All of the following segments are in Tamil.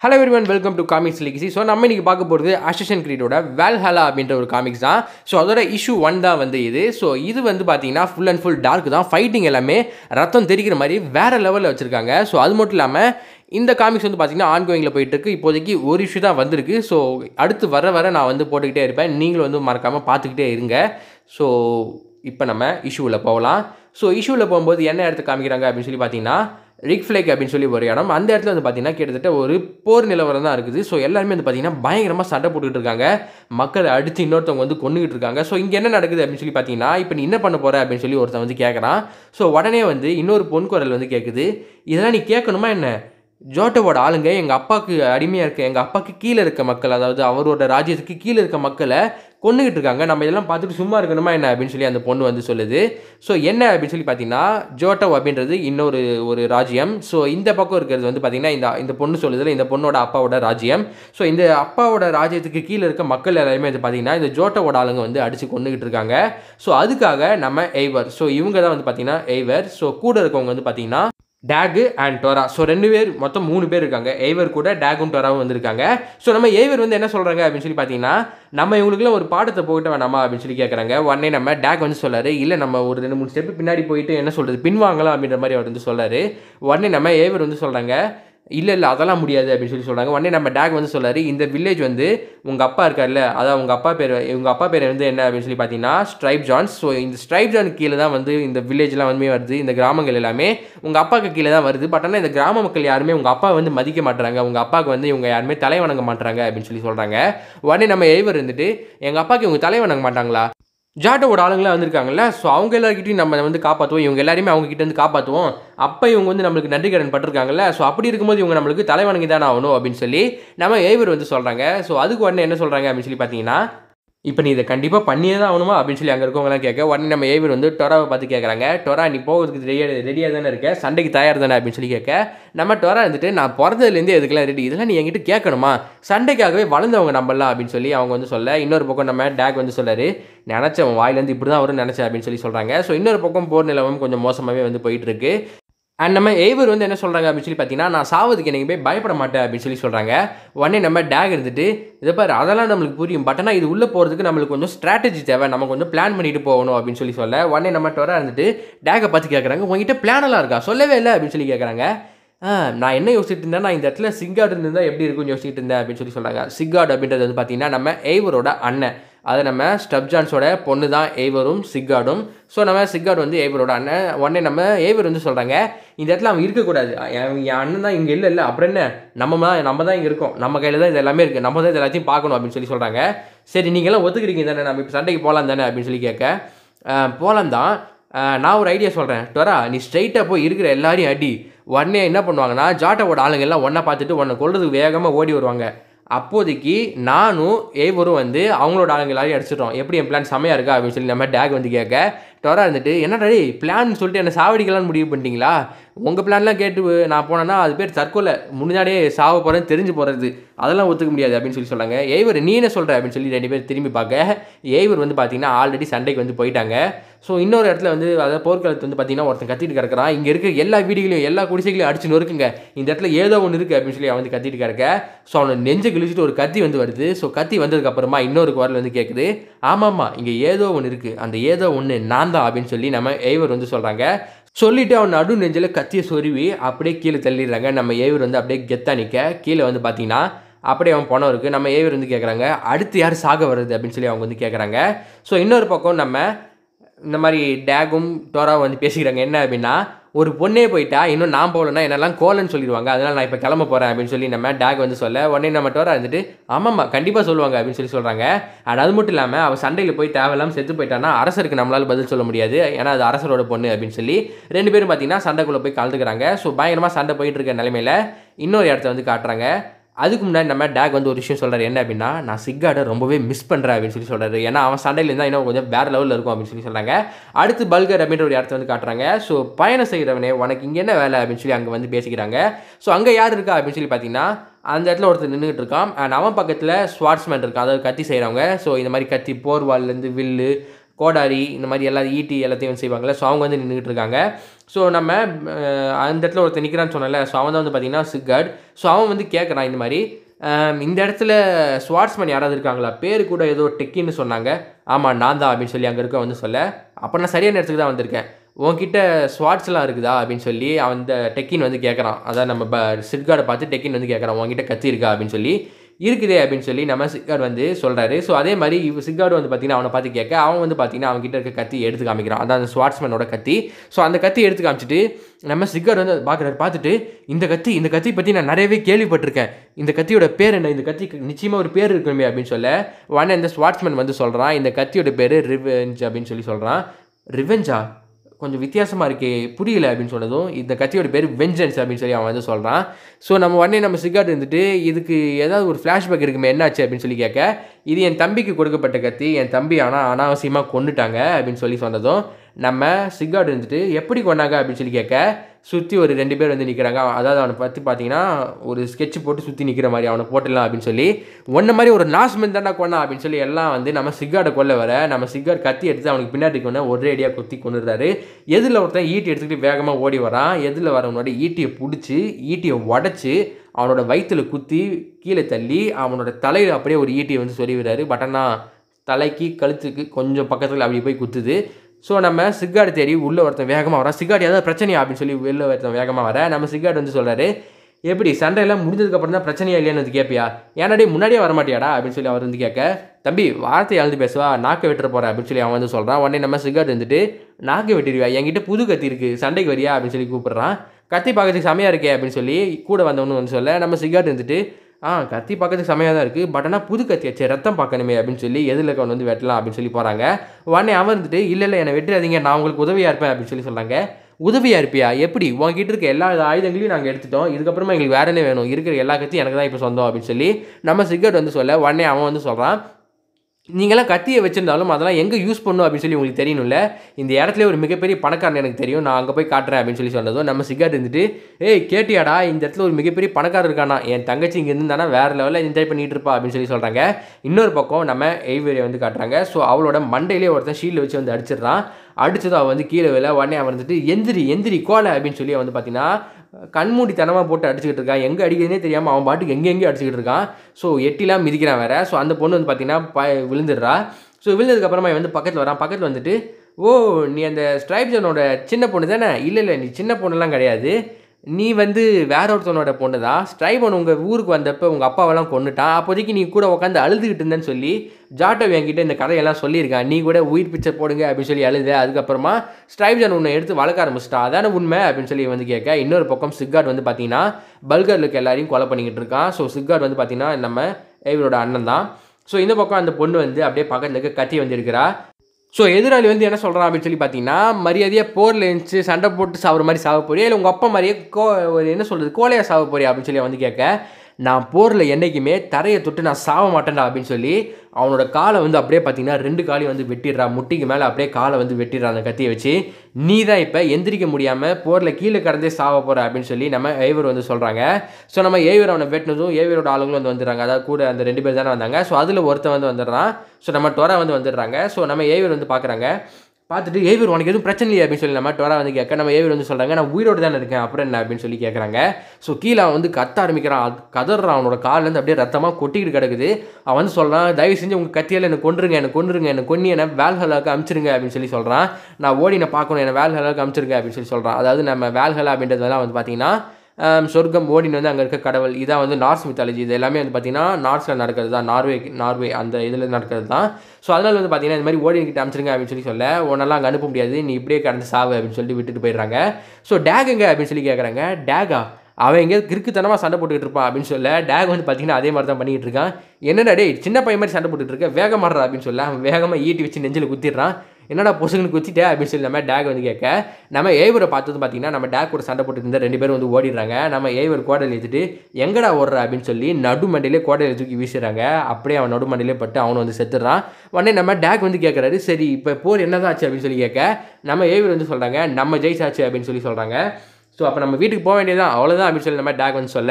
hello everyone welcome to comics லிகிசி ஸோ நம்ம இன்னைக்கு பார்க்க போகிறது அசிஷன் கிரீடோட வேல்ஹலா அப்படின்ற ஒரு காமிக்ஸ் தான் ஸோ அதோட இஷ்யூ ஒன் தான் வந்து இது ஸோ இது வந்து பார்த்தீங்கன்னா ஃபுல் அண்ட் ஃபுல் டார்க் தான் ஃபைட்டிங் எல்லாமே ரத்தம் தெரிக்கிற மாதிரி வேறு லெவலில் வச்சுருக்காங்க ஸோ அது மட்டும் இல்லாமல் இந்த காமிக்ஸ் வந்து பார்த்தீங்கன்னா ஆன்கோயிங்கில் போயிட்டு இருக்கு இப்போதைக்கு ஒரு இஷ்யூ தான் வந்திருக்கு ஸோ அடுத்து வர வர நான் வந்து போட்டுக்கிட்டே இருப்பேன் நீங்களும் வந்து மறக்காமல் பார்த்துக்கிட்டே இருங்க ஸோ இப்போ நம்ம இஷ்யூவில் போகலாம் ஸோ இஷ்யூவில் போகும்போது என்ன இடத்த காமிக்கிறாங்க அப்படின்னு சொல்லி பார்த்தீங்கன்னா ரிக் ஃப்ளேக் அப்படின்னு சொல்லி ஒரு இடம் அந்த இடத்துல வந்து பார்த்தீங்கன்னா கிட்டத்தட்ட ஒரு போர் நிலவரம் தான் இருக்குது ஸோ எல்லாருமே வந்து பார்த்தீங்கன்னா பயங்கரமாக சண்டை போட்டுக்கிட்டு இருக்காங்க மக்களை அடித்து இன்னொருத்தவங்க வந்து கொண்டுகிட்டு இருக்காங்க ஸோ இங்கே என்ன நடக்குது அப்படின்னு சொல்லி பார்த்தீங்கன்னா இப்போ நீ என்ன பண்ண போகிற அப்படின்னு சொல்லி ஒருத்தன் வந்து கேட்குறான் ஸோ உடனே வந்து இன்னொரு பொன் குரல் வந்து கேட்குது இதெல்லாம் நீ கேட்கணுமா என்ன ஜோட்டோவோட ஆளுங்க எங்கள் அப்பாவுக்கு அடிமையாக இருக்க எங்கள் அப்பாவுக்கு கீழே இருக்க மக்கள் அதாவது அவரோட ராஜ்யத்துக்கு கீழே இருக்க மக்களை கொண்டுகிட்டு இருக்காங்க நம்ம இதெல்லாம் பார்த்துட்டு சும்மா இருக்கணுமா என்ன அப்படின்னு சொல்லி அந்த பொண்ணு வந்து சொல்லுது ஸோ என்ன அப்படின்னு சொல்லி பார்த்தீங்கன்னா ஜோட்டோ அப்படின்றது இன்னொரு ஒரு ராஜ்யம் ஸோ இந்த பக்கம் இருக்கிறது வந்து பார்த்தீங்கன்னா இந்த இந்த பொண்ணு சொல்லுதுல இந்த பொண்ணோட அப்பாவோட ராஜ்யம் ஸோ இந்த அப்பாவோட ராஜ்யத்துக்கு கீழே இருக்க மக்கள் எல்லாருமே வந்து பார்த்தீங்கன்னா இந்த ஜோட்டோவோட ஆளுங்க வந்து அடித்து கொண்டுகிட்டு இருக்காங்க ஸோ அதுக்காக நம்ம எய்வர் ஸோ இவங்க தான் வந்து பார்த்தீங்கன்னா எய்வர் ஸோ கூட இருக்கவங்க வந்து பார்த்தீங்கன்னா டேகு அண்ட் டோரா ஸோ ரெண்டு பேர் மொத்தம் மூணு பேர் இருக்காங்க ஏவர் கூட டேகும் டோராவும் வந்திருக்காங்க ஸோ நம்ம ஏவர் வந்து என்ன சொல்கிறாங்க அப்படின்னு சொல்லி பார்த்தீங்கன்னா நம்ம இவங்களுக்குலாம் ஒரு பாடத்தை போயிட்டு வேணாமா அப்படின்னு சொல்லி கேட்குறாங்க உடனே நம்ம டேக் வந்து சொல்லாரு இல்லை நம்ம ஒரு ரெண்டு மூணு ஸ்டெப்பு பின்னாடி போயிட்டு என்ன சொல்கிறது பின்வாங்கலாம் அப்படின்ற மாதிரி அவர் வந்து சொல்லாரு உடனே நம்ம ஏவர் வந்து சொல்கிறாங்க இல்லை இல்லை அதெல்லாம் முடியாது அப்படின்னு சொல்லி சொல்கிறாங்க உடனே நம்ம டேக் வந்து சொல்கிறாரு இந்த வில்லேஜ் வந்து உங்கள் அப்பா இருக்கார்ல அதான் உங்கள் அப்பா பேர் உங்கள் அப்பா பேர் வந்து என்ன அப்படின்னு சொல்லி பார்த்தீங்கன்னா ஸ்ட்ரைப் ஜான்ஸ் ஸோ இந்த ஸ்ட்ரைப் ஜான் கீழே தான் வந்து இந்த வில்லேஜ்லாம் வந்து வருது இந்த கிராமங்கள் எல்லாமே உங்கள் அப்பாவுக்கு கீழே தான் வருது பட் ஆனால் இந்த கிராம மக்கள் யாருமே உங்கள் அப்பா வந்து மதிக்க மாட்டுறாங்க உங்கள் அப்பாவுக்கு வந்து இவங்க யாருமே தலை வணங்க மாட்டுறாங்க அப்படின்னு சொல்லி சொல்கிறாங்க உடனே நம்ம எய்வர் இருந்துட்டு எங்கள் அப்பாவுக்கு இவங்க தலை வணங்க மாட்டாங்களா ஜாட்டோட ஆளுங்களாம் வந்திருக்காங்கல்ல ஸோ அவங்க எல்லாருக்கிட்டையும் நம்ம வந்து காப்பாற்றுவோம் இவங்க எல்லாருமே அவங்க கிட்ட இருந்து காப்பாற்றுவோம் அப்போ இவங்க வந்து நம்மளுக்கு நன்றி கடன் பட்டிருக்காங்கல்ல ஸோ அப்படி இருக்கும்போது இவங்க நம்மளுக்கு தலைவணங்கி தானே ஆகணும் அப்படின்னு சொல்லி நம்ம ஏவர் வந்து சொல்கிறாங்க ஸோ அதுக்கு உடனே என்ன சொல்கிறாங்க அப்படின்னு சொல்லி பார்த்தீங்கன்னா இப்போ நீ இதை கண்டிப்பாக பண்ணியே தான் ஆகணுமா அப்படின்னு சொல்லி அங்கே இருக்கவங்களாம் கேட்க உடனே நம்ம ஏவர் வந்து டொராவை பார்த்து கேட்குறாங்க டொரா நீ போகிறதுக்கு ரெடியாக ரெடியாக தானே இருக்க சண்டைக்கு தயார் தானே அப்படின்னு சொல்லி கேட்க நம்ம டொரா இருந்துட்டு நான் பிறந்ததுலேருந்து எதுக்கெல்லாம் ரெடி இதெல்லாம் நீ என்கிட்ட கேட்கணுமா சண்டைக்காகவே வளர்ந்தவங்க நம்பலாம் அப்படின்னு சொல்லி அவங்க வந்து சொல்ல இன்னொரு பக்கம் நம்ம டேக் வந்து சொல்லாரு நினச்சேன் வாயிலேருந்து இப்படி தான் வரும் நினச்சேன் அப்படின்னு சொல்லி சொல்கிறாங்க ஸோ இன்னொரு பக்கம் போர் நிலவரம் கொஞ்சம் மோசமாகவே வந்து போயிட்டு இருக்கு அண்ட் நம்ம ஏவர் வந்து என்ன சொல்கிறாங்க அப்படின்னு சொல்லி பார்த்தீங்கன்னா நான் சாவதுக்கு எனக்கு போய் பயப்பட மாட்டேன் அப்படின்னு சொல்லி சொல்கிறாங்க உடனே நம்ம டேக் இருந்துட்டு இதை பாரு அதெல்லாம் நம்மளுக்கு புரியும் பட் ஆனால் இது உள்ளே போகிறதுக்கு நம்மளுக்கு கொஞ்சம் ஸ்ட்ராட்டஜி தேவை நம்ம கொஞ்சம் பிளான் பண்ணிட்டு போகணும் அப்படின்னு சொல்லி சொல்ல உடனே நம்ம டொரா இருந்துட்டு டேகை பார்த்து கேட்குறாங்க உங்ககிட்ட பிளானெல்லாம் இருக்கா சொல்லவே இல்லை அப்படின்னு சொல்லி கேட்குறாங்க நான் என்ன யோசிச்சுட்டு இருந்தேன் நான் இந்த இடத்துல சிக்கார்டு இருந்தால் எப்படி இருக்கும்னு யோசிச்சுட்டு இருந்தேன் அப்படின்னு சொல்லி சொல்கிறாங்க சிக்கார்டு அப்படின்றது வந்து பார்த்தீங்கன்னா நம்ம எய்வரோட அண்ணன் அதை நம்ம ஸ்டப் ஜான்ஸோட பொண்ணு தான் ஏவரும் சிக்கார்டும் ஸோ நம்ம சிக்கார்டு வந்து ஏவரோட அண்ணன் உடனே நம்ம ஏவர் வந்து சொல்கிறாங்க இந்த இடத்துல அவன் இருக்கக்கூடாது என் அண்ணன் தான் இங்கே இல்லை இல்லை அப்புறம் என்ன நம்ம தான் நம்ம தான் இங்கே இருக்கோம் நம்ம கையில் தான் இது எல்லாமே இருக்குது நம்ம தான் இது எல்லாத்தையும் பார்க்கணும் அப்படின்னு சொல்லி சொல்கிறாங்க சரி நீங்கள்லாம் ஒத்துக்கிறீங்க தானே நம்ம இப்போ சண்டைக்கு போகலாம் தானே அப்படின்னு சொல்லி கேட்க போகலாம் தான் நான் ஒரு ஐடியா சொல்கிறேன் டொரா நீ ஸ்ட்ரைட்டாக போய் இருக்கிற எல்லாரையும் அடி உடனே என்ன பண்ணுவாங்கன்னா ஜாட்டாவோட ஆளுங்க எல்லாம் ஒன்றா பார்த்துட்டு உன்னை கொள்றதுக்கு வேகமாக ஓடி வருவாங்க அப்போதைக்கு நானும் ஏவரும் வந்து அவங்களோட ஆளுங்க எல்லாரையும் அடிச்சிட்டோம் எப்படி என் பிளான் செமையாக இருக்கா அப்படின்னு சொல்லி நம்ம டேக் வந்து கேட்க டொரா இருந்துட்டு என்னடா பிளான் சொல்லிட்டு என்ன சாவடிக்கலாம்னு முடிவு பண்ணிட்டீங்களா உங்கள் பிளான்லாம் கேட்டு நான் போனேன்னா அது பேர் தற்கொலை முன்னாடியே சாவ போகிறேன்னு தெரிஞ்சு போகிறது அதெல்லாம் ஒத்துக்க முடியாது அப்படின்னு சொல்லி சொல்கிறாங்க ஏவர் நீ என்ன சொல்கிற அப்படின்னு சொல்லி ரெண்டு பேர் திரும்பி பார்க்க ஏவர் வந்து பார்த்தீங்கன்னா ஆல்ரெடி சண்டைக்கு வந்து போயிட்டாங்க ஸோ இன்னொரு இடத்துல வந்து அதாவது போர்க்களத்து வந்து பார்த்தீங்கன்னா ஒருத்தன் கத்திட்டு கிடக்கிறான் இங்கே இருக்க எல்லா வீடுகளையும் எல்லா குடிசைகளையும் அடிச்சு நொறுக்குங்க இந்த இடத்துல ஏதோ ஒன்று இருக்குது அப்படின்னு சொல்லி அவன் வந்து கத்திட்டு கிடக்க ஸோ அவனை நெஞ்சை கிழிச்சிட்டு ஒரு கத்தி வந்து வருது ஸோ கத்தி வந்ததுக்கப்புறமா இன்னொரு குரல் வந்து கேட்குது ஆமாம்மா இங்கே ஏதோ ஒன்று இருக்குது அந்த ஏதோ ஒன்று நான் தான் அப்படின்னு சொல்லி நம்ம ஏவர் வந்து சொல்கிறாங்க சொல்லிவிட்டு அவன் நடு நெஞ்சில் கத்தியை சொருவி அப்படியே கீழே தள்ளிடுறாங்க நம்ம ஏவர் வந்து அப்படியே கெத்தா நிற்க கீழே வந்து பார்த்தீங்கன்னா அப்படியே அவன் பணம் இருக்குது நம்ம ஏவர் வந்து கேட்குறாங்க அடுத்து யார் சாக வருது அப்படின்னு சொல்லி அவங்க வந்து கேட்குறாங்க ஸோ இன்னொரு பக்கம் நம்ம இந்த மாதிரி டேகும் டோராவும் வந்து பேசிக்கிறாங்க என்ன அப்படின்னா ஒரு பொண்ணே போயிட்டா இன்னும் நான் போகலன்னா என்னெல்லாம் கோலன்னு சொல்லிடுவாங்க அதனால் நான் இப்போ கிளம்ப போகிறேன் அப்படின்னு சொல்லி நம்ம டேக் வந்து சொல்ல உடனே நம்ம டோரா இருந்துட்டு ஆமாம்மா கண்டிப்பாக சொல்லுவாங்க அப்படின்னு சொல்லி சொல்கிறாங்க அண்ட் அது மட்டும் இல்லாமல் அவள் சண்டையில் போய் தேவையில்லாமல் செத்து போயிட்டான்னா அரசருக்கு நம்மளால் பதில் சொல்ல முடியாது ஏன்னா அது அரசரோட பொண்ணு அப்படின்னு சொல்லி ரெண்டு பேரும் பார்த்தீங்கன்னா சண்டைக்குள்ளே போய் கலந்துக்கிறாங்க ஸோ பயங்கரமாக சண்டை போயிட்டு இருக்க நிலைமையில் இன்னொரு இடத்த வந்து காட்டுறாங்க அதுக்கு முன்னாடி நம்ம டேக் வந்து ஒரு விஷயம் சொல்கிறார் என்ன அப்படின்னா நான் சிக்காடை ரொம்பவே மிஸ் பண்ணுறேன் அப்படின்னு சொல்லி சொல்கிறாரு ஏன்னா அவன் சண்டையில் இருந்தால் இன்னும் கொஞ்சம் வேறு லெவலில் இருக்கும் அப்படின்னு சொல்லி சொல்கிறாங்க அடுத்து பல்கர் அப்படின்ற ஒரு இடத்த வந்து காட்டுறாங்க ஸோ பயணம் செய்கிறவனே உனக்கு இங்கே என்ன வேலை அப்படின்னு சொல்லி அங்கே வந்து பேசிக்கிறாங்க ஸோ அங்கே யார் இருக்கா அப்படின்னு சொல்லி பார்த்தீங்கன்னா அந்த இடத்துல ஒருத்தர் நின்றுட்டு இருக்கான் அண்ட் அவன் பக்கத்தில் ஸ்வாட்ஸ்மேன் இருக்கான் அதாவது கத்தி செய்கிறவங்க ஸோ இந்த மாதிரி கத்தி போர்வால்லேருந்து வில்லு கோடாரி இந்த மாதிரி எல்லா ஈட்டி எல்லாத்தையும் வந்து செய்வாங்கல்ல ஸோ அவங்க வந்து நின்றுட்டு இருக்காங்க ஸோ நம்ம அஹ், அந்த இடத்துல ஒருத்தர் நிற்கிறான்னு சொன்னல ஸோ அவன் தான் வந்து பார்த்தீங்கன்னா சிக்கார்ட் ஸோ அவன் வந்து கேட்குறான் இந்த மாதிரி அஹ், இந்த இடத்துல ஸ்வாட்ஸ்மேன் யாராவது இருக்காங்களா பேர் கூட ஏதோ டெக்கின்னு சொன்னாங்க ஆமாம் நான் தான் அப்படின்னு சொல்லி அங்கே இருக்க வந்து சொல்ல அப்போ நான் சரியான இடத்துக்கு தான் வந்திருக்கேன் உன்கிட்ட ஸ்வாட்ஸ்லாம் இருக்குதா அப்படின்னு சொல்லி அந்த டெக்கின் வந்து கேட்குறான் அதான் நம்ம ப சிட்கார்டை பார்த்து டெக்கின் வந்து கேட்குறான் உன்கிட்ட கத்தி இருக்கா அப்படின்னு சொல்லி இருக்குதே அப்படின்னு சொல்லி நம்ம சிக்கார்டு வந்து சொல்கிறாரு ஸோ அதே மாதிரி இவ சிக்கார்டு வந்து பார்த்தீங்கன்னா அவனை பார்த்து கேட்க அவன் வந்து பார்த்தீங்கன்னா அவன்கிட்ட இருக்க கத்தி எடுத்து காமிக்கிறான் அதான் அந்த ஸ்வாட்ஸ்மேனோட கத்தி ஸோ அந்த கத்தி எடுத்து காமிச்சிட்டு நம்ம சிக்கார்டு வந்து பார்க்குறாரு பார்த்துட்டு இந்த கத்தி இந்த கத்தி பற்றி நான் நிறையவே கேள்விப்பட்டிருக்கேன் இந்த கத்தியோட பேர் என்ன இந்த கத்திக்கு நிச்சயமாக ஒரு பேர் இருக்கணுமே அப்படின்னு சொல்ல உடனே இந்த ஸ்வாட்ஸ்மேன் வந்து சொல்கிறான் இந்த கத்தியோட பேர் ரிவெஞ்ச் அப்படின்னு சொல்லி சொல்கிறான் ரிவெஞ்சா கொஞ்சம் வித்தியாசமாக இருக்கே புரியல அப்படின்னு சொன்னதும் இந்த கத்தியோட பேர் வெஞ்சன்ஸ் அப்படின்னு சொல்லி அவன் வந்து சொல்கிறான் ஸோ நம்ம உடனே நம்ம சிகார்ட் இருந்துட்டு இதுக்கு ஏதாவது ஒரு ஃப்ளாஷ்பேக் இருக்குமே என்னாச்சு அப்படின்னு சொல்லி கேட்க இது என் தம்பிக்கு கொடுக்கப்பட்ட கத்தி என் தம்பி ஆனால் அனாவசியமாக கொண்டுட்டாங்க அப்படின்னு சொல்லி சொன்னதும் நம்ம சிகார்ட் இருந்துட்டு எப்படி கொண்டாங்க அப்படின்னு சொல்லி கேட்க சுற்றி ஒரு ரெண்டு பேர் வந்து நிற்கிறாங்க அதாவது அவனை பற்றி பார்த்தீங்கன்னா ஒரு ஸ்கெட்ச் போட்டு சுற்றி நிற்கிற மாதிரி அவனை போட்டுடலாம் அப்படின்னு சொல்லி ஒன்றை மாதிரி ஒரு நாஸ்மென் தானே கொண்டா அப்படின்னு சொல்லி எல்லாம் வந்து நம்ம சிகார்டை கொல்ல வர நம்ம சிகார் கத்தி எடுத்து அவனுக்கு பின்னாடி கொண்டு ஒரே அடியாக குத்தி கொண்டுறாரு எதில் ஒருத்தன் ஈட்டி எடுத்துக்கிட்டு வேகமாக ஓடி வரான் எதில் வரவனோட ஈட்டியை பிடிச்சி ஈட்டியை உடச்சி அவனோட வயிற்றுல குத்தி கீழே தள்ளி அவனோட தலையில் அப்படியே ஒரு ஈட்டியை வந்து சொருவிடுறாரு பட் ஆனால் தலைக்கு கழுத்துக்கு கொஞ்சம் பக்கத்தில் அப்படி போய் குத்துது ஸோ நம்ம சிக்கார்டு தேடி உள்ளே ஒருத்தன் வேகமாக வரான் சிக்கார்டு ஏதாவது பிரச்சனையா அப்படின்னு சொல்லி வெளில ஒருத்தன் வேகமாக வர நம்ம சிக்கார்டு வந்து சொல்கிறாரு எப்படி சண்டையெல்லாம் முடிஞ்சதுக்கப்புறம் தான் பிரச்சனையா இல்லையான்னு வந்து கேட்பியா ஏன்னாடி முன்னாடியே வரமாட்டியாடா அப்படின்னு சொல்லி அவர் வந்து கேட்க தம்பி வார்த்தை எழுந்து பேசுவா நாக்கை வெட்டுற போகிறேன் அப்படின்னு சொல்லி அவன் வந்து சொல்கிறான் உடனே நம்ம சிகார்ட் வந்துட்டு நாக்கை வெட்டிடுவியா என்கிட்ட புது கத்தி இருக்குது சண்டைக்கு வரியா அப்படின்னு சொல்லி கூப்பிட்றான் கத்தி பார்க்கறதுக்கு செமையாக இருக்கே அப்படின்னு சொல்லி கூட வந்தவனு வந்து சொல்ல நம்ம சிகார்ட் இருந்துட்டு ஆ கத்தி பார்க்கறதுக்கு செமையாக தான் இருக்குது பட் ஆனால் புது கத்தி ஆச்சு ரத்தம் பார்க்கணுமே அப்படின்னு சொல்லி எதில் இருக்கவன் வந்து வெட்டலாம் அப்படின்னு சொல்லி போகிறாங்க உடனே அவன் இருந்துட்டு இல்லை இல்லை என்னை வெட்டுறாதீங்க நான் உங்களுக்கு உதவியாக இருப்பேன் அப்படின்னு சொல்லி சொல்கிறாங்க உதவியாக இருப்பியா எப்படி உங்ககிட்ட இருக்க எல்லா ஆயுதங்களையும் நாங்கள் எடுத்துட்டோம் இதுக்கப்புறமா எங்களுக்கு வேற என்ன வேணும் இருக்கிற எல்லா கத்தியும் எனக்கு தான் இப்போ சொந்தம் அப்படின்னு சொல்லி நம்ம சிகரெட் வந்து சொல்ல உடனே அவன் வந்து சொல்கிறான் நீங்களாம் கத்தியை வச்சிருந்தாலும் அதெல்லாம் எங்கே யூஸ் பண்ணும் அப்படின்னு சொல்லி உங்களுக்கு தெரியணும்ல இந்த இடத்துல ஒரு மிகப்பெரிய பணக்காரன் எனக்கு தெரியும் நான் அங்கே போய் காட்டுறேன் அப்படின்னு சொல்லி சொன்னதும் நம்ம சிகரெட் இருந்துட்டு ஏய் கேட்டியாடா இந்த இடத்துல ஒரு மிகப்பெரிய பணக்காரர் இருக்கானா என் தங்கச்சி இங்கே இருந்தானா வேறு லெவலில் என்ஜாய் பண்ணிட்டு இருப்பா அப்படின்னு சொல்லி சொல்கிறாங்க இன்னொரு பக்கம் நம்ம எய்வேரியை வந்து காட்டுறாங்க ஸோ அவளோட மண்டையிலே ஒருத்தன் ஷீல்டு வச்சு வந்து அடிச்சிடுறான் அடிச்சதும் அவள் வந்து கீழே விழ உடனே அவன் வந்துட்டு எந்திரி எந்திரி கோலை அப்படின்னு சொல்லி வந்து பார்த்தீங்கன்னா கண்மூடித்தனமாக போட்டு அடிச்சுக்கிட்டு இருக்கான் எங்கே அடிக்கிறதுனே தெரியாமல் அவன் பாட்டுக்கு எங்கே எங்கேயும் அடிச்சுக்கிட்டு இருக்கான் ஸோ எட்டிலாம் மிதிக்கிறான் வேற ஸோ அந்த பொண்ணு வந்து பார்த்தீங்கன்னா ப விழுந்துடுறா ஸோ விழுந்ததுக்கப்புறமா இவன் வந்து பக்கத்தில் வரான் பக்கத்தில் வந்துட்டு ஓ நீ அந்த ஸ்ட்ரைப்ஜனோட சின்ன பொண்ணு தானே இல்லை இல்லை நீ சின்ன பொண்ணுலாம் கிடையாது நீ வந்து வேற ஒருத்தனோட பொண்ணு தான் ஸ்ட்ரைபன் உங்கள் ஊருக்கு வந்தப்போ உங்கள் அப்பாவெல்லாம் கொண்டுட்டான் அப்போதைக்கு நீ கூட உட்காந்து அழுதுகிட்டு இருந்தேன்னு சொல்லி ஜாட்டோ என்கிட்ட இந்த கதையெல்லாம் சொல்லியிருக்கான் நீ கூட உயிர் பிக்சர் போடுங்க அப்படின்னு சொல்லி அழுது அதுக்கப்புறமா ஸ்ட்ரைப்ஜன் உன்னை எடுத்து வளர்க்க ஆரம்பிச்சிட்டான் அதான உண்மை அப்படின்னு சொல்லி வந்து கேட்க இன்னொரு பக்கம் சிக்கார்ட் வந்து பார்த்தீங்கன்னா பல்கர்லுக்கு எல்லாரையும் கொலை பண்ணிக்கிட்டு இருக்கான் ஸோ சிக்கார்ட் வந்து பார்த்தீங்கன்னா நம்ம இவரோட அண்ணன் தான் ஸோ இந்த பக்கம் அந்த பொண்ணு வந்து அப்படியே பக்கத்தில் இருக்க கத்தி வந்து இருக்கிறா ஸோ எதிராளி வந்து என்ன சொல்கிறான் அப்படின்னு சொல்லி பார்த்தீங்கன்னா மரியாதையாக போரில் இருந்துச்சு சண்டை போட்டு சாப்பிட்ற மாதிரி சாவ போறியா இல்லை உங்கள் அப்பா மாதிரியே கோ ஒரு என்ன சொல்கிறது கோலையாக சாவ போறியா அப்படின்னு சொல்லி வந்து கேட்க நான் போரில் என்றைக்குமே தரையை தொட்டு நான் சாவ மாட்டேன்டா அப்படின்னு சொல்லி அவனோட காலை வந்து அப்படியே பார்த்தீங்கன்னா ரெண்டு காலையும் வந்து வெட்டிடுறா முட்டிக்கு மேலே அப்படியே காலை வந்து வெட்டிடுறா அந்த கத்தியை வச்சு நீ தான் இப்போ எந்திரிக்க முடியாமல் போரில் கீழே கடந்தே சாவ போகிற அப்படின்னு சொல்லி நம்ம ஏவர் வந்து சொல்கிறாங்க ஸோ நம்ம ஏவர் அவனை வெட்டினதும் ஏவரோட ஆளுங்களும் வந்து வந்துடுறாங்க அதாவது கூட அந்த ரெண்டு பேர் தானே வந்தாங்க ஸோ அதில் ஒருத்தன் வந்து வந்துடுறான் ஸோ நம்ம டொரா வந்து வந்துடுறாங்க ஸோ நம்ம ஏவர் வந்து பார்க்குறாங்க பார்த்துட்டு ஏவிர் உனக்கு எதுவும் பிரச்சனை இல்லையா அப்படின்னு சொல்லி நம்ம டொரா வந்து கேட்க நம்ம ஏவிர் வந்து சொல்கிறாங்க நான் உயிரோடு தானே இருக்கேன் அப்புறம் என்ன அப்படின்னு சொல்லி கேட்குறாங்க ஸோ கீழே அவன் வந்து கத்த ஆரம்பிக்கிறான் அது கதறான் அவனோட கால்லேருந்து அப்படியே ரத்தமாக கொட்டிக்கிட்டு கிடக்குது அவன் வந்து சொல்கிறான் தயவு செஞ்சு உங்கள் கத்தியால் என்னை கொண்டுருங்க என்னை கொண்டுருங்க என்னை கொன்னி என்னை வேல்ஹலாக்கு அமிச்சிருங்க அப்படின்னு சொல்லி சொல்கிறான் நான் ஓடி நான் பார்க்கணும் என்னை வேல்ஹலாக்கு அமிச்சிருங்க அப்படின்னு சொல்லி சொல்கிறான் அதாவது நம்ம வேல்ஹலா அப்படின்றதெல்லாம் வந்து பார்த்தீங்கன்னா ஆம், சொர்க்கம் ஓடின்னு வந்து அங்கே இருக்க கடவுள் இதான் வந்து நார்ஸ் மித்தாலஜி இது எல்லாமே வந்து பார்த்தீங்கன்னா நார்ஸில் நடக்கிறது தான் நார்வே நார்வே அந்த இதில் நடக்கிறது தான் ஸோ அதனால் வந்து பார்த்தீங்கன்னா இந்த மாதிரி ஓடிக்கிட்டு அமிச்சிருங்க அப்படின்னு சொல்லி சொல்ல உன்னெல்லாம் அங்கே அனுப்ப முடியாது நீ இப்படியே கடந்து சாவு அப்படின்னு சொல்லி விட்டுட்டு போயிடுறாங்க ஸோ டேக் எங்க அப்படின்னு சொல்லி கேட்குறாங்க டேகா அவன் எங்கேயாவது கிறுக்குத்தனமாக சண்டை போட்டுக்கிட்டு இருப்பான் அப்படின்னு சொல்ல டேக் வந்து பார்த்தீங்கன்னா அதே மாதிரி தான் பண்ணிக்கிட்டு இருக்கான் என்னடா டேய் சின்ன பையன் மாதிரி சண்டை போட்டுட்டு இருக்க வேகமாடுறா அப்படின்னு சொல்ல அவன் வேகமாக ஈட்டி வச்சு நெஞ்சில் குத்திடுறான் என்னடா பொசுங்கன்னு குத்திட்டே அப்படின்னு சொல்லி நம்ம டேக் வந்து கேட்க நம்ம ஏவரை பார்த்தது பார்த்தீங்கன்னா நம்ம டேக் கூட சண்டை போட்டுட்டு இருந்த ரெண்டு பேரும் வந்து ஓடிடுறாங்க நம்ம ஏவர் கோடையில் ஏற்றிட்டு எங்கடா ஓடுற அப்படின்னு சொல்லி நடு மண்டிலே கோடையில் தூக்கி வீசுறாங்க அப்படியே அவன் நடு மண்டிலே பட்டு அவனும் வந்து செத்துடுறான் உடனே நம்ம டேக் வந்து கேட்குறாரு சரி இப்போ போர் என்னதான் ஆச்சு அப்படின்னு சொல்லி கேட்க நம்ம ஏவர் வந்து சொல்கிறாங்க நம்ம ஜெயிச்சாச்சு அப்படின்னு சொல்லி சொல்கிறாங்க ஸோ அப்போ நம்ம வீட்டுக்கு போக வேண்டியதான் அவ்வளோதான் அப்படின்னு சொல்லி நம்ம டேக் வந்து சொல்ல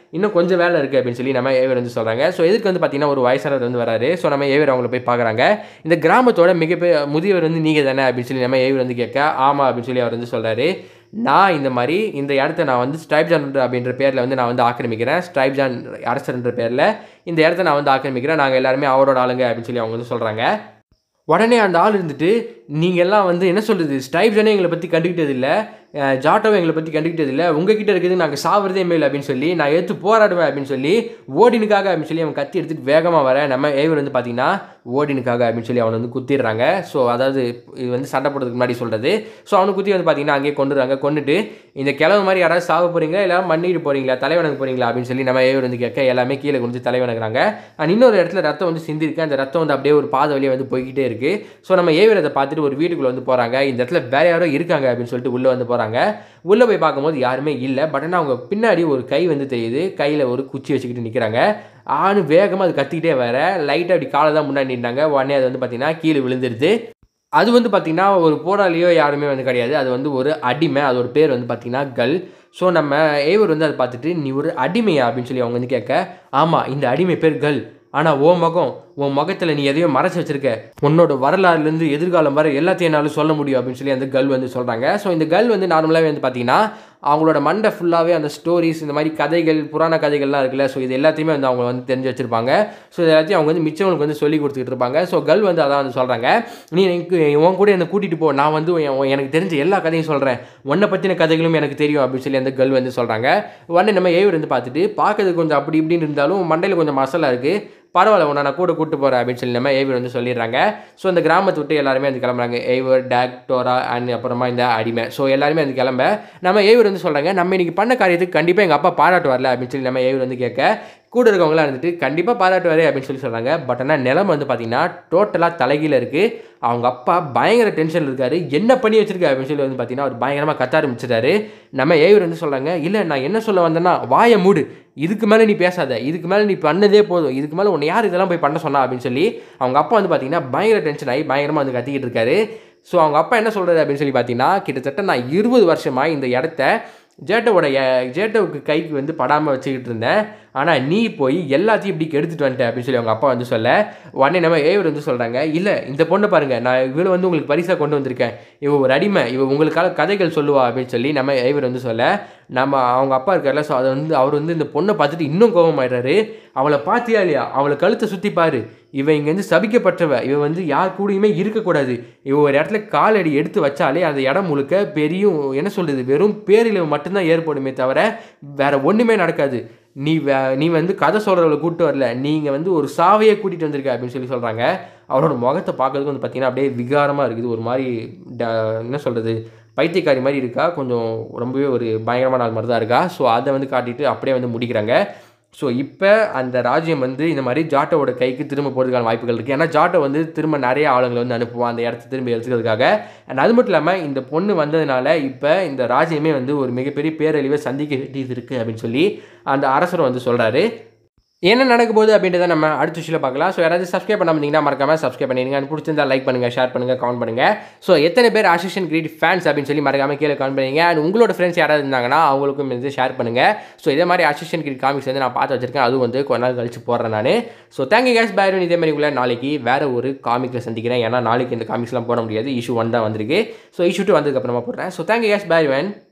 இன்னும் கொஞ்சம் வேலை இருக்குது அப்படின்னு சொல்லி நம்ம ஏவர் வந்து சொல்கிறாங்க ஸோ எதுக்கு வந்து பார்த்தீங்கன்னா ஒரு வயசானவர் வந்து வராரு ஸோ நம்ம ஏவர் அவங்கள போய் பார்க்குறாங்க இந்த கிராமத்தோட மிகப்பெரிய முதியவர் வந்து நீங்கள் தானே அப்படின்னு சொல்லி நம்ம ஏவர் வந்து கேட்க ஆமாம் அப்படின்னு சொல்லி அவர் வந்து சொல்கிறாரு நான் இந்த மாதிரி இந்த இடத்த நான் வந்து ஸ்ட்ரைப்ஜான் அப்படின்ற பேரில் வந்து நான் வந்து ஆக்கிரமிக்கிறேன் ஸ்ட்ரைப்ஜான் அரசர்ன்ற பேரில் இந்த இடத்த நான் வந்து ஆக்கிரமிக்கிறேன் நாங்கள் எல்லாருமே அவரோட ஆளுங்க அப்படின்னு சொல்லி அவங்க வந்து சொல்கிறாங்க உடனே அந்த ஆள் இருந்துட்டு நீங்கள் எல்லாம் வந்து என்ன சொல்கிறது ஸ்ட்ரைப்ஜானே எங்களை பற்றி கண்டுக்கிட்டது இல்லை ஜாட்டோவை எங்களை பற்றி கண்டுக்கிட்டது இல்லை உங்ககிட்ட இருக்குது நாங்கள் சாவறதே மேல் அப்படின்னு சொல்லி நான் எடுத்து போராடுவேன் அப்படின்னு சொல்லி ஓடினுக்காக அப்படின்னு சொல்லி அவன் கத்தி எடுத்துட்டு வேகமாக வர நம்ம ஏவர் வந்து பார்த்தீங்கன்னா ஓடினுக்காக அப்படின்னு சொல்லி அவனை வந்து குத்திடுறாங்க ஸோ அதாவது இது வந்து சண்டை போடுறதுக்கு முன்னாடி சொல்கிறது ஸோ அவனை குத்தி வந்து பார்த்தீங்கன்னா அங்கேயே கொண்டுறாங்க கொண்டுட்டு இந்த கிழவு மாதிரி யாராவது சாவ போகிறீங்களா இல்லை மண்ணிட்டு போகிறீங்களா தலைவனுக்கு போகிறீங்களா அப்படின்னு சொல்லி நம்ம ஏவர் வந்து கேட்க எல்லாமே கீழே குடிச்சு தலைவனுக்குறாங்க அண்ட் இன்னொரு இடத்துல ரத்தம் வந்து சிந்திருக்கு அந்த ரத்தம் வந்து அப்படியே ஒரு பாதை வழியாக வந்து போய்கிட்டே இருக்குது ஸோ நம்ம ஏவர் அதை பார்த்துட்டு ஒரு வீட்டுக்குள்ளே வந்து போகிறாங்க இந்த இடத்துல வேற யாரோ இருக்காங்க அப்படின்னு சொல்லிட்டு உள்ளே வந்து போகிறாங்க உள்ளே போய் பார்க்கும்போது யாருமே இல்லை பட் ஆனால் அவங்க பின்னாடி ஒரு கை வந்து தெரியுது கையில் ஒரு குச்சி வச்சுக்கிட்டு நிற்கிறாங்க ஆணு வேகமாக அது கத்திக்கிட்டே வர லைட்டாக அப்படி காலை தான் முன்னாடி நின்றாங்க உடனே அது வந்து பார்த்தீங்கன்னா கீழே விழுந்துருது அது வந்து பார்த்திங்கன்னா ஒரு போராளியோ யாருமே வந்து கிடையாது அது வந்து ஒரு அடிமை அதோட பேர் வந்து பார்த்திங்கன்னா கல் ஸோ நம்ம ஏவர் வந்து அதை பார்த்துட்டு நீ ஒரு அடிமையா அப்படின்னு சொல்லி அவங்க வந்து கேட்க ஆமாம் இந்த அடிமை பேர் கல் ஆனால் ஓ முகம் உன் முகத்தில் நீ எதையோ மறைச்சு வச்சிருக்க உன்னோட வரலாறுலேருந்து எதிர்காலம் வரை எல்லாத்தையும் என்னால் சொல்ல முடியும் அப்படின்னு சொல்லி அந்த கல் வந்து சொல்கிறாங்க ஸோ இந்த கல் வந்து நார்மலாகவே வந்து பார்த்தீங்கன்னா அவங்களோட மண்டை ஃபுல்லாகவே அந்த ஸ்டோரிஸ் இந்த மாதிரி கதைகள் புராண கதைகள்லாம் இருக்குல்ல ஸோ இது எல்லாத்தையுமே வந்து அவங்க வந்து தெரிஞ்சு வச்சிருப்பாங்க ஸோ இது எல்லாத்தையும் அவங்க வந்து மிச்சவங்களுக்கு வந்து சொல்லி கொடுத்துட்டு இருப்பாங்க ஸோ கல் வந்து அதான் வந்து சொல்கிறாங்க நீ எனக்கு உன் கூட என்னை கூட்டிகிட்டு போ நான் வந்து உன் எனக்கு தெரிஞ்ச எல்லா கதையும் சொல்கிறேன் உன்னை பற்றின கதைகளும் எனக்கு தெரியும் அப்படின்னு சொல்லி அந்த கல் வந்து சொல்கிறாங்க உடனே நம்ம ஏவர் வந்து பார்த்துட்டு பார்க்கறதுக்கு கொஞ்சம் அப்படி இப்படின்னு இருந்தாலும் மண்டையில் கொஞ்சம் மசாலா இருக்குது பரவாயில்ல உன்னை நான் கூட கூட்டு போகிறேன் அப்படின்னு சொல்லி நம்ம ஏவர் வந்து சொல்லிடுறாங்க ஸோ இந்த கிராமத்தை விட்டு எல்லாருமே வந்து கிளம்புறாங்க ஏவர் டேக் டோரா அண்ட் அப்புறமா இந்த அடிமை ஸோ எல்லாருமே வந்து கிளம்ப நம்ம ஏவர் வந்து சொல்கிறாங்க நம்ம இன்னைக்கு பண்ண காரியத்துக்கு கண்டிப்பாக எங்கள் அப்பா பாராட்டு வரல அப்படின்னு சொல்லி நம்ம ஏவர் வந்து கேட்க கூட இருக்கவங்களாம் இருந்துட்டு கண்டிப்பாக பாராட்டுவார் அப்படின்னு சொல்லி சொல்கிறாங்க பட் ஆனால் நிலம் வந்து பார்த்தீங்கன்னா டோட்டலாக தலைகீழ இருக்குது அவங்க அப்பா பயங்கர டென்ஷனில் இருக்காரு என்ன பண்ணி வச்சிருக்க அப்படின்னு சொல்லி வந்து பார்த்தீங்கன்னா அவர் பயங்கரமாக கத்த ஆரம்பிச்சிட்டாரு நம்ம ஏவர் வந்து சொல்கிறாங்க இல்லை நான் என்ன சொல்ல வந்தேன்னா வாயை மூடு இதுக்கு மேலே நீ பேசாத இதுக்கு மேலே நீ பண்ணதே போதும் இதுக்கு மேலே உன்னை யார் இதெல்லாம் போய் பண்ண சொன்னா அப்படின்னு சொல்லி அவங்க அப்பா வந்து பார்த்தீங்கன்னா பயங்கர டென்ஷன் ஆகி பயங்கரமாக வந்து கத்திக்கிட்டு இருக்காரு ஸோ அவங்க அப்பா என்ன சொல்கிறாரு அப்படின்னு சொல்லி பார்த்தீங்கன்னா கிட்டத்தட்ட நான் இருபது வருஷமாக இந்த இடத்த ஜேட்டோவோட ஜேட்டோவுக்கு கைக்கு வந்து படாமல் வச்சுக்கிட்டு இருந்தேன் ஆனால் நீ போய் எல்லாத்தையும் இப்படி கெடுத்துட்டு வந்துட்ட அப்படின்னு சொல்லி அவங்க அப்பா வந்து சொல்ல உடனே நம்ம ஏவர் வந்து சொல்கிறாங்க இல்லை இந்த பொண்ணை பாருங்கள் நான் இவளை வந்து உங்களுக்கு பரிசாக கொண்டு வந்திருக்கேன் இவ ஒரு அடிமை இவ உங்களுக்காக கதைகள் சொல்லுவா அப்படின்னு சொல்லி நம்ம ஏவர் வந்து சொல்ல நம்ம அவங்க அப்பா இருக்கார்ல ஸோ அதை வந்து அவர் வந்து இந்த பொண்ணை பார்த்துட்டு இன்னும் கோபமாயிடுறாரு அவளை பார்த்தியா இல்லையா அவளை கழுத்தை சுற்றி பாரு இவன் இங்கேருந்து சபிக்கப்பட்டவ இவ வந்து யார் கூடயுமே இருக்கக்கூடாது இவ ஒரு இடத்துல காலடி எடுத்து வச்சாலே அந்த இடம் முழுக்க பெரிய என்ன சொல்கிறது வெறும் பேரில் மட்டும்தான் ஏற்படுமே தவிர வேற ஒன்றுமே நடக்காது நீ வே நீ வந்து கதை சொல்கிறவளை கூப்பிட்டு வரல நீங்கள் வந்து ஒரு சாவையை கூட்டிகிட்டு வந்திருக்க அப்படின்னு சொல்லி சொல்கிறாங்க அவரோட முகத்தை பார்க்கறதுக்கு வந்து பார்த்தீங்கன்னா அப்படியே விகாரமாக இருக்குது ஒரு மாதிரி ட- என்ன சொல்கிறது பைத்தியக்காரி மாதிரி இருக்கா கொஞ்சம் ரொம்பவே ஒரு பயங்கரமான ஆள் மாதிரி தான் இருக்கா ஸோ அதை வந்து காட்டிட்டு அப்படியே வந்து முடிக்கிறாங்க ஸோ இப்போ அந்த ராஜ்யம் வந்து இந்த மாதிரி ஜாட்டோவோட கைக்கு திரும்ப போகிறதுக்கான வாய்ப்புகள் இருக்குது ஏன்னா ஜாட்டோ வந்து திரும்ப நிறைய ஆளுங்களை வந்து அனுப்புவான் அந்த இடத்த திரும்ப எடுத்துக்கிறதுக்காக அண்ட் அது மட்டும் இல்லாமல் இந்த பொண்ணு வந்ததுனால இப்போ இந்த ராஜ்யமே வந்து ஒரு மிகப்பெரிய பேரழிவை சந்திக்க வேண்டியது இருக்குது அப்படின்னு சொல்லி அந்த அரசர் வந்து சொல்கிறாரு என்ன நடக்க போகுது அப்படின்றத நம்ம அடுத்த விஷயம் பார்க்கலாம் ஸோ யாராவது சப்ஸ்கிரைப் பண்ண வந்தீங்கன்னா மறக்காம சப்ஸ்கிரைப் பண்ணிடுங்க and பிடிச்சிருந்தா லைக் பண்ணுங்க ஷேர் பண்ணுங்க கமெண்ட் பண்ணுங்க ஸோ எத்தனை பேர் ஆசிஷன் கிரீட் ஃபேன்ஸ் அப்படின்னு சொல்லி மறக்காம கீழே கமெண்ட் பண்ணுங்க அண்ட் உங்களோட ஃப்ரெண்ட்ஸ் யாராவது இருந்தாங்கன்னா அவங்களுக்கும் வந்து ஷேர் பண்ணுங்க ஸோ இதே மாதிரி ஆசிஷன் கிரீட் காமிக்ஸ் வந்து நான் பார்த்து வச்சிருக்கேன் அதுவும் வந்து கொஞ்ச நாள் கழிச்சு போடுறேன் நான் ஸோ தேங்க்யூ கேஸ் பேரன் இதே மாதிரி உள்ள நாளைக்கு வேற ஒரு காமிக்கில் சந்திக்கிறேன் ஏன்னா நாளைக்கு இந்த காமிக்ஸ்லாம் போட முடியாது இஷ்யூ ஒன் தான் வந்திருக்கு ஸோ இஷ்யூ டூ வந்ததுக்கு அப்புறமா போடுறேன் ஸோ தேங்க்யூ கேஸ் பேரன்